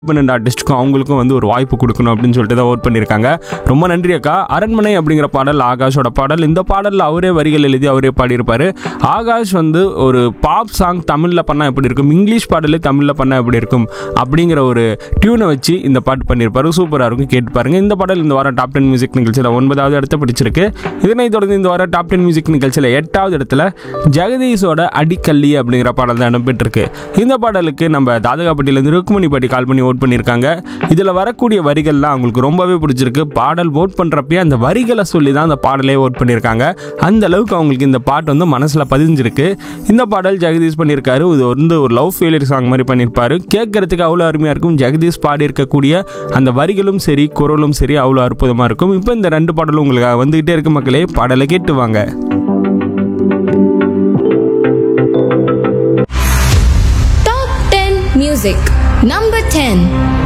independent ஆர்டிஸ்ட்டுக்கும் அவங்களுக்கும் வந்து ஒரு வாய்ப்பு கொடுக்கணும் அப்படின்னு சொல்லிட்டு தான் ஓட் பண்ணியிருக்காங்க ரொம்ப நன்றி அக்கா அரண்மனை அப்படிங்கிற பாடல் ஆகாஷோட பாடல் இந்த பாடலில் அவரே வரிகள் எழுதி அவரே பாடியிருப்பாரு ஆகாஷ் வந்து ஒரு பாப் சாங் தமிழில் பண்ணால் எப்படி இருக்கும் இங்கிலீஷ் பாடலே தமிழில் பண்ணால் எப்படி இருக்கும் அப்படிங்கிற ஒரு டியூனை வச்சு இந்த பாட்டு பண்ணியிருப்பாரு சூப்பராக இருக்கும் கேட்டு பாருங்க இந்த பாடல் இந்த வாரம் டாப் டென் மியூசிக் நிகழ்ச்சியில் ஒன்பதாவது இடத்த பிடிச்சிருக்கு இதனைத் தொடர்ந்து இந்த வாரம் டாப் டென் மியூசிக் நிகழ்ச்சியில் எட்டாவது இடத்துல ஜெகதீஷோட அடிக்கல்லி அப்படிங்கிற பாடல் தான் இடம்பெற்றிருக்கு இந்த பாடலுக்கு நம்ம தாதகாப்பட்டியிலேருந்து ருக்மணி பாட்டி கால் பண்ணி ஓட் பண்ணியிருக்காங்க இதில் வரக்கூடிய வரிகள்லாம் அவங்களுக்கு ரொம்பவே பிடிச்சிருக்கு பாடல் ஓட் பண்ணுறப்பயே அந்த வரிகளை சொல்லி தான் அந்த பாடலே ஓட் பண்ணியிருக்காங்க அந்த அளவுக்கு அவங்களுக்கு இந்த பாட்டு வந்து மனசில் பதிஞ்சிருக்கு இந்த பாடல் ஜெகதீஷ் பண்ணியிருக்காரு இது வந்து ஒரு லவ் ஃபெயிலியர் சாங் மாதிரி பண்ணியிருப்பாரு கேட்கறதுக்கு அவ்வளோ அருமையாக இருக்கும் ஜெகதீஷ் பாடி இருக்கக்கூடிய அந்த வரிகளும் சரி குரலும் சரி அவ்வளோ அற்புதமாக இருக்கும் இப்போ இந்த ரெண்டு பாடலும் உங்களுக்கு வந்துகிட்டே இருக்கு மக்களே பாடலை கேட்டு வாங்க Top 10 Music Number 10